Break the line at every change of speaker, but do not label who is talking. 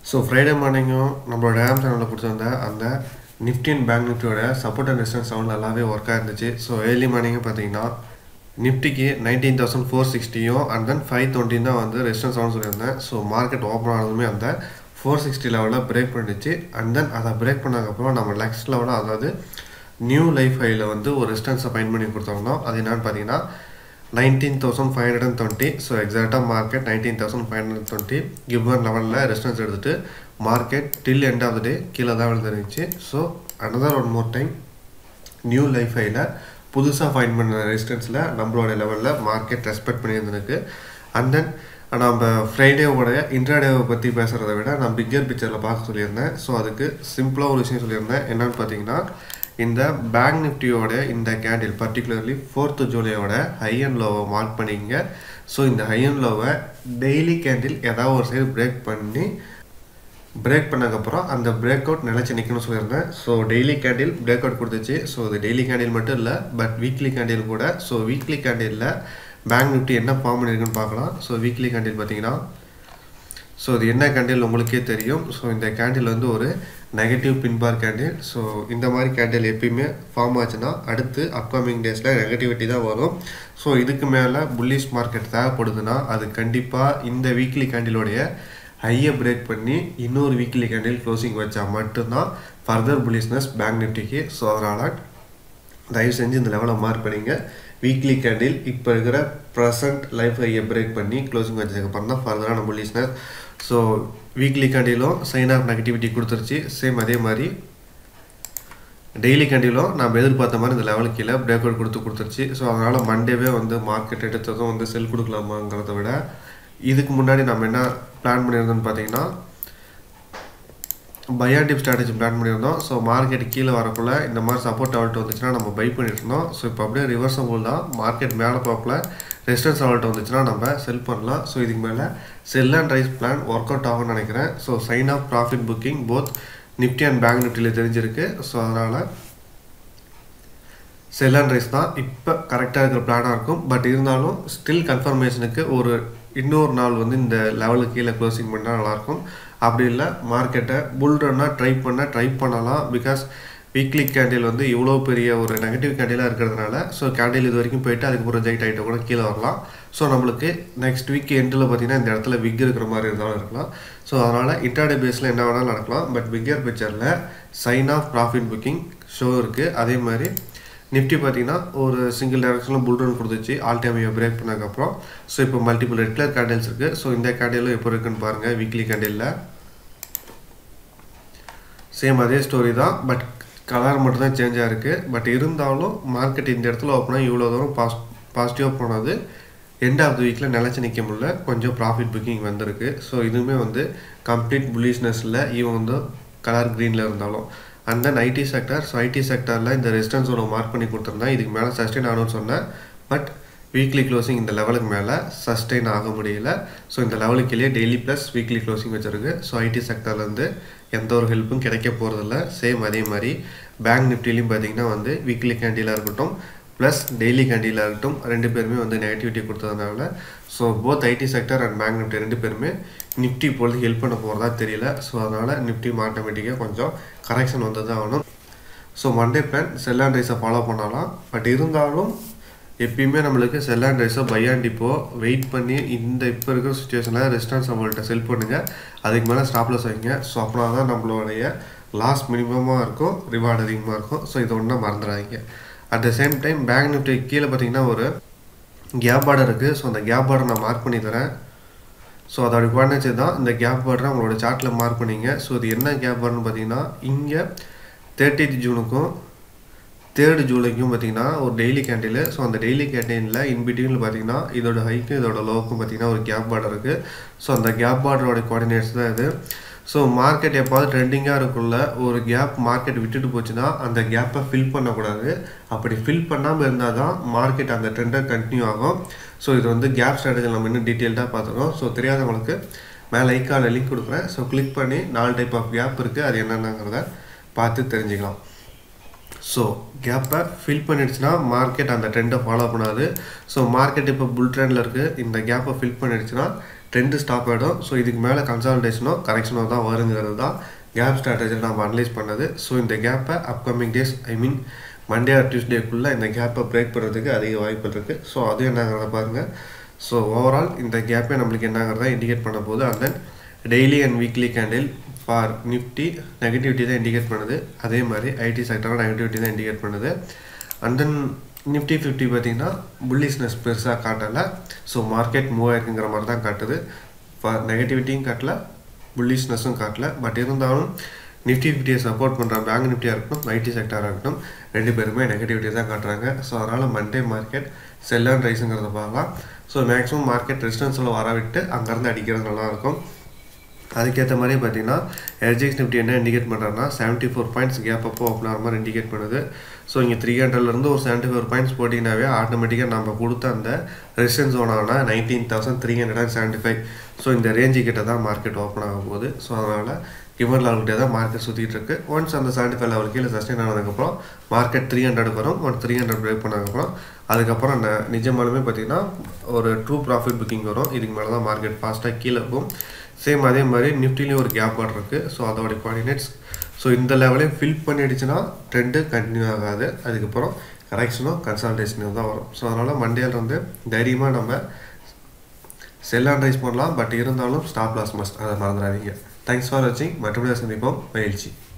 so Friday மார்னிங்கும் நம்மளோட ஆம் சேனலில் கொடுத்துருந்த அந்த நிஃப்டி அண்ட் பேங்க் நிஃப்டியோட சப்போர்ட் அண்ட் ரெசிஸ்டன்ஸ் சவுண்ட் நல்லாவே ஒர்க்காக இருந்துச்சு ஸோ ஏர்லி மார்னிங்கும் பார்த்தீங்கன்னா நிஃப்டிக்கு நைன்டீன் தௌசண்ட் ஃபோர் சிக்ஸ்டியும் அண்ட் தென் ஃபைவ் டுவெண்ட்டி தான் வந்து ரெசிஸ்டன்ஸ் சவுண்ட் சொல்லியிருந்தேன் ஸோ மார்க்கெட் ஓப்பன் ஆனதுமே அந்த ஃபோர் சிக்ஸ்டி லெவலில் பிரேக் பண்ணிச்சு அண்ட் தென் அதை பிரேக் பண்ணதுக்கப்புறம் நம்ம நெக்ஸ்ட் லெவலில் அதாவது நியூ லைஃப் ஹையில் வந்து ஒரு ரெசிஸ்டன்ஸை ஃபைன் பண்ணி கொடுத்துருந்தோம் அது என்னன்னு பார்த்தீங்கன்னா nineteen thousand five hundred and twenty so எக்ஸாக்டாக market nineteen thousand five hundred twenty given லெவலில் ரெசிஸ்டன்ஸ் எடுத்துகிட்டு market till end of the day கீழே தான் விழுந்துருந்துச்சு so another one more time new life ஹையில் புதுசாக ஃபைன் பண்ண ரெசிஸ்டன்ஸில் நம்மளோட லெவலில் மார்க்கெட் ரெஸ்பெக்ட் பண்ணியிருந்திருக்கு அண்ட் தென் நம்ம ஃப்ரைடேவோட இன்ட்ராடேவை பற்றி பேசுகிறத விட நான் பிக்கர் பிக்சரில் பார்க்க சொல்லியிருந்தேன் ஸோ அதுக்கு சிம்பிளாக ஒரு விஷயம் சொல்லியிருந்தேன் என்னென்னு பார்த்தீங்கன்னா இந்த பேங்க் நிஃப்டியோட இந்த கேண்டில் பர்டிகுலர்லி ஃபோர்த்து ஜூலையோட ஹை அண்ட் லோவை மார்க் பண்ணிக்கங்க ஸோ இந்த ஹை அண்ட் லோவை டெய்லி கேண்டில் ஏதாவது ஒரு சைடு பிரேக் பண்ணி பிரேக் பண்ணதுக்கப்புறம் அந்த பிரேக் அவுட் நிலச்சி நிற்கணும்னு சொல்லியிருந்தேன் so daily candle break out கொடுத்துச்சு ஸோ இது டெய்லி கேண்டில் மட்டும் இல்லை பட் வீக்லி கேண்டில் கூட ஸோ வீக்லி கேண்டிலில் பேங்க் நிஃப்டி என்ன ஃபார்ம் பண்ணியிருக்குன்னு பார்க்கலாம் ஸோ வீக்லி கேண்டில் பார்த்தீங்கன்னா ஸோ இது என்ன கேண்டில் உங்களுக்கே தெரியும் ஸோ இந்த கேண்டில் வந்து ஒரு நெகட்டிவ் பின்பார் கேண்டில் ஸோ இந்த மாதிரி கேண்டில் எப்பயுமே ஃபார்ம் ஆச்சுன்னா அடுத்து அப்கமிங் டேஸில் நெகட்டிவிட்டி தான் வரும் ஸோ இதுக்கு மேலே புல்லிஷ் மார்க்கெட் தேவைப்படுதுன்னா அது கண்டிப்பாக இந்த வீக்லி கேண்டிலோடைய ஹையை பிரேக் பண்ணி இன்னொரு வீக்லி கேண்டில் க்ளோசிங் வச்சா மட்டும்தான் ஃபர்தர் புல்லிஷ்னஸ் பேங்க் நிஃப்டிக்கு ஸோ அதனால் தயவு செஞ்சு இந்த லெவலை மார்க் பண்ணிங்க வீக்லி கேண்டில் இப்போ இருக்கிற ப்ரெசன்ட் லைஃப் ஹையை பிரேக் பண்ணி க்ளோசிங் வச்சதுக்கப்புறம் தான் ஃபர்தரான புல்லிஷ்னஸ் ஸோ வீக்லி கேண்டிலும் சைன் ஆஃப் நெகட்டிவிட்டி கொடுத்துருச்சு சேம் அதே மாதிரி டெய்லி கேண்டிலும் நம்ம எதிர்பார்த்த மாதிரி இந்த லெவலுக்கு கீழே பிரேக் அவுட் கொடுத்து கொடுத்துருச்சு ஸோ அதனால் மண்டேவே வந்து மார்க்கெட் எடுத்ததும் வந்து செல் கொடுக்கலாமாங்கிறத விட இதுக்கு முன்னாடி நம்ம என்ன பிளான் பண்ணியிருந்தோம்னு பார்த்தீங்கன்னா பயாடிப் ஸ்ட்ராட்டஜி பிளான் பண்ணியிருந்தோம் ஸோ மார்க்கெட் கீழே வரக்குள்ள இந்த மாதிரி சப்போர்ட் அவுட் வந்துச்சுன்னா நம்ம பை பண்ணிட்டு இருந்தோம் ஸோ இப்போ அப்படியே ரிவர்சபிள் தான் மார்க்கெட் மேலே போகக்குள்ள ரெசிஸ்டன்ஸ் அவுட் வந்துச்சுன்னா நம்ம செல் பண்ணலாம் ஸோ இதுக்கு மேலே sell and rise plan work out ஆகும்னு நினைக்கிறேன் so sign of profit booking both Nifty and bank நிஃப்டியில் தெரிஞ்சிருக்கு ஸோ அதனால் செல் அண்ட் ரைஸ் தான் இப்போ கரெக்டாக இருக்கிற பிளானாக இருக்கும் பட் இருந்தாலும் ஸ்டில் கன்ஃபர்மேஷனுக்கு ஒரு இன்னொரு நாள் வந்து இந்த லெவலுக்கு கீழே க்ளோசிங் பண்ணால் நல்லாயிருக்கும் அப்படி இல்லை மார்க்கெட்டை புல் ரன்னாக ட்ரை பண்ண ட்ரை பண்ணலாம் பிகாஸ் வீக்லி கேண்டில் வந்து இவ்வளோ பெரிய ஒரு நெகட்டிவ் கேண்டிலாக இருக்கிறதுனால ஸோ கேண்டில் இது வரைக்கும் போயிட்டு அதுக்கப்புறம் ரிஜெக்ட் ஆகிட்ட கூட கீழே வரலாம் ஸோ நம்மளுக்கு நெக்ஸ்ட் வீக் எண்டில் பார்த்தீங்கன்னா இந்த இடத்துல விக் இருக்கிற மாதிரி இருந்தாலும் இருக்கலாம் ஸோ அதனால் இன்டர்டே பேஸில் என்ன வேணாலும் நடக்கலாம் பட் பிக்கர் பிக்சரில் sign of profit booking show இருக்குது அதே மாதிரி நிஃப்டி பார்த்தீங்கன்னா ஒரு சிங்கிள் டைரக்ஷனில் புல் ரன் கொடுத்துச்சு ஆல் டைம் பிரேக் பண்ணதுக்கப்புறம் ஸோ இப்போ மல்டிபிள் ரெட் கலர் கேண்டில்ஸ் இருக்குது ஸோ இந்த கேண்டிலும் எப்போ இருக்குன்னு பாருங்கள் வீக்லி கேண்டிலில் சேம் அதே ஸ்டோரி தான் பட் கலர் மட்டும் தான் சேஞ்ச் ஆகிருக்கு பட் இருந்தாலும் மார்க்கெட் இந்த இடத்துல ஓப்பனாக இவ்வளோ தூரம் பாஸ் பாசிட்டிவாக போனது எண்ட் ஆஃப் த வீக்கில் நிலச்சி நிற்க முடியல கொஞ்சம் ப்ராஃபிட் புக்கிங் வந்திருக்கு ஸோ இதுவுமே வந்து கம்ப்ளீட் புல்லிஷ்னஸில் இவன் வந்து கலர் க்ரீனில் இருந்தாலும் and then IT sector so IT செக்டரில் இந்த ரெசிஸ்டன்ஸோட மார்க் பண்ணி கொடுத்துருந்தேன் இதுக்கு மேலே சஸ்டெயின் ஆகணும்னு சொன்னேன் பட் வீக்லி க்ளோசிங் இந்த லெவலுக்கு மேலே சஸ்டெயின் ஆக முடியல ஸோ இந்த லெவலுக்குள்ளேயே டெய்லி ப்ளஸ் வீக்லி க்ளோசிங் வச்சுருக்கு ஸோ ஐடி செக்டர்லேருந்து எந்த ஒரு ஹெல்ப்பும் கிடைக்க போகிறதில்ல சேம் அதே மாதிரி பேங்க் நிஃப்டிலையும் பார்த்தீங்கன்னா வந்து வீக்லி கேண்டிலாக இருக்கட்டும் ப்ளஸ் டெய்லி கேண்டிலாக இருக்கட்டும் ரெண்டு பேருமே வந்து நெகட்டிவிட்டி கொடுத்ததுனால so both IT sector and bank Nifty ரெண்டு பேருமே நிஃப்டி இப்பொழுது ஹெல்ப் பண்ண போகிறதா தெரியல ஸோ அதனால் நிஃப்டி ஆட்டோமேட்டிக்காக கொஞ்சம் கரெக்ஷன் வந்து தான் ஆகணும் so Monday plan sell and ரைஸை ஃபாலோ பண்ணலாம் பட் இருந்தாலும் எப்பயுமே நம்மளுக்கு செல் அண்ட் ரைஸோ பை அண்ட் இப்போ வெயிட் பண்ணி இந்த இப்போ இருக்கிற சுச்சுவேஷனில் ரெஸ்டாரண்ட்ஸ் நம்மள்கிட்ட செல் பண்ணுங்கள் அதுக்கு மேலே ஸ்டாப்லஸ் வைங்க ஸோ அப்படின்னா தான் நம்மளுடைய லாஸ் மினிமமாக இருக்கும் ரிவார்டு அதிகமாக இருக்கும் ஸோ இதை ஒன்றும் மறந்துடாதீங்க at the same time bank Nifty கீழே பார்த்தீங்கன்னா ஒரு கேப் பார்டர் இருக்குது ஸோ அந்த கேப் பார்டர் நான் மார்க் பண்ணி தரேன் ஸோ அதோட குவாடினேச்சு தான் இந்த கேப் பார்டரை உங்களோட சார்ட்டில் மார்க் பண்ணிங்க ஸோ இது என்ன கேப் பார்டர்னு பார்த்தீங்கன்னா இங்கே தேர்ட்டித் ஜூனுக்கும் தேர்டு ஜூலைக்கும் பார்த்தீங்கன்னா ஒரு டெய்லி கேண்டீன் ஸோ அந்த டெய்லி கேண்டீனில் இன்பிட்வீனில் பார்த்தீங்கன்னா இதோட ஹைக்கும் இதோட லோவுக்கும் பார்த்தீங்கன்னா ஒரு கேப் பார்டர் இருக்குது ஸோ அந்த கேப் பார்டரோட கோஆர்டினேட்ஸ் தான் இது ஸோ மார்க்கெட் எப்பாவது ட்ரெண்டிங்காக இருக்குள்ள ஒரு கேப் மார்க்கெட் விட்டுட்டு போச்சுன்னா அந்த கேப்பை ஃபில் பண்ணக்கூடாது அப்படி ஃபில் பண்ணாமல் இருந்தால் தான் மார்க்கெட் அந்த ட்ரெண்டை கண்டினியூ ஆகும் ஸோ இது வந்து கேப் ஸ்ட்ராட்டஜி நம்ம இன்னும் டீட்டெயில்டாக பார்த்துருக்கோம் ஸோ தெரியாதவங்களுக்கு மேலே ஐக்கான லிங்க் கொடுக்குறேன் ஸோ கிளிக் பண்ணி நாலு டைப் ஆஃப் கேப் இருக்குது அது என்னென்னங்கிறத பார்த்து தெரிஞ்சுக்கலாம் ஸோ கேப்பை ஃபில் பண்ணிடுச்சுன்னா மார்க்கெட் அந்த ட்ரெண்டை ஃபாலோ பண்ணாது ஸோ மார்க்கெட் இப்போ புல் ட்ரெண்டில் இருக்குது இந்த கேப்பை ஃபில் பண்ணிடுச்சுன்னா ட்ரெண்டு ஸ்டாப் ஆகிடும் ஸோ இதுக்கு மேலே கன்சால்டேஷனோ கரெக்ஷனோ தான் வருங்கிறது தான் கேப் ஸ்ட்ராட்டஜியில் நம்ம அனலைஸ் பண்ணது ஸோ இந்த கேப்பை upcoming days I mean Monday or டியூஸ்டேக்குள்ளே இந்த கேப்பை பிரேக் பண்ணுறதுக்கு அதிக வாய்ப்பு இருக்குது ஸோ அது என்னங்கிறத பாருங்கள் ஸோ ஓவரால் இந்த கேப்பே நம்மளுக்கு என்னங்கிறத இண்டிகேட் பண்ண போது and then daily and weekly candle for Nifty negativity தான் இண்டிகேட் பண்ணுது அதே மாதிரி ஐடி செக்டரும் நெகட்டிவிட்டி தான் இண்டிகேட் பண்ணுது அண்ட் தென் நிஃப்டி ஃபிஃப்டி பார்த்தீங்கன்னா புல்லிஷ்னஸ் பெருசாக காட்டலை ஸோ மார்க்கெட் மூவ் ஆயிருக்குங்கிற மாதிரி தான் காட்டுது ஃபார் நெகட்டிவிட்டியும் காட்டல புல்லிஷ்னஸும் காட்டல பட் இருந்தாலும் நிஃப்டி ஃபிஃப்டியை சப்போர்ட் பண்ணுற பேங்க் நிஃப்டியாக இருக்கட்டும் ஐடி செக்டராக இருக்கட்டும் ரெண்டு பேருமே நெகட்டிவிட்டி தான் காட்டுறாங்க ஸோ அதனால் மண்டே மார்க்கெட் செல் அண்ட் ரைஸுங்கிறத பார்க்கலாம் ஸோ மேக்ஸிமம் மார்க்கெட் ரெசிஸ்டன்ஸில் வர விட்டு அங்கேருந்து அடிக்கிறது நல்லாயிருக்கும் அதுக்கேற்ற மாதிரி பார்த்தீங்கன்னா எல்ஜிஎக்ஸ் நிஃப்டி என்ன இண்டிகேட் பண்ணுறாங்கன்னா செவன்ட்டி ஃபோர் பாயிண்ட்ஸ் கேப் அப்போ ஓப்பன் ஆகிற மாதிரி இண்டிகேட் பண்ணுது ஸோ இங்கே த்ரீ ஹண்ட்ரட்லேருந்து ஒரு செவன்ட்டி ஃபோர் பாயிண்ட்ஸ் போட்டிங்கனாவே ஆட்டோமேட்டிக்காக நம்ம கொடுத்த அந்த ரெசிஸ்டன்ஸ் ஓன் ஆனால் nineteen thousand three hundred and seventy five so இந்த ரேஞ்சு கிட்ட தான் மார்க்கெட் ஓப்பன் ஆக போகுது ஸோ அதனால் கிவர் லெவல்கிட்டே தான் மார்க்கெட் சுற்றிட்டு இருக்கு ஒன்ஸ் அந்த செவன்ட்டி ஃபைவ் லெவல் கீழே சஸ்டெயின் ஆனதுக்கப்புறம் மார்க்கெட் த்ரீ ஹண்ட்ரட் வரும் ஒன் த்ரீ ஹண்ட்ரட் பிரேக் பண்ணதுக்கப்புறம் அதுக்கப்புறம் ந நிஜமாலுமே பார்த்தீங்கன்னா ஒரு ட்ரூ ப்ராஃபிட் புக்கிங் வரும் இதுக்கு மேலே தான் மார்க்கெட் ஃபாஸ்ட்டாக கீழே இருக்கும் சேம் அதே மாதிரி நிஃப்டிலையும் ஒரு கேப் ஆர்டர் இருக்குது ஸோ அதோடைய கோஆர்டினேட்ஸ் ஸோ இந்த லெவலையும் ஃபில் பண்ணிடுச்சுன்னா ட்ரெண்டு கண்டினியூ ஆகாது அதுக்கப்புறம் கரெக்ஷனும் கன்சல்டேஷனும் தான் வரும் ஸோ அதனால் மண்டேல வந்து தைரியமாக நம்ம செல் அண்ட் ரைஸ் பண்ணலாம் பட் இருந்தாலும் ஸ்டாப் லாஸ் மஸ்ட் அதை மறந்துடாதீங்க தேங்க்ஸ் ஃபார் வாட்சிங் மற்றபடி சந்திப்போம் பயிற்சி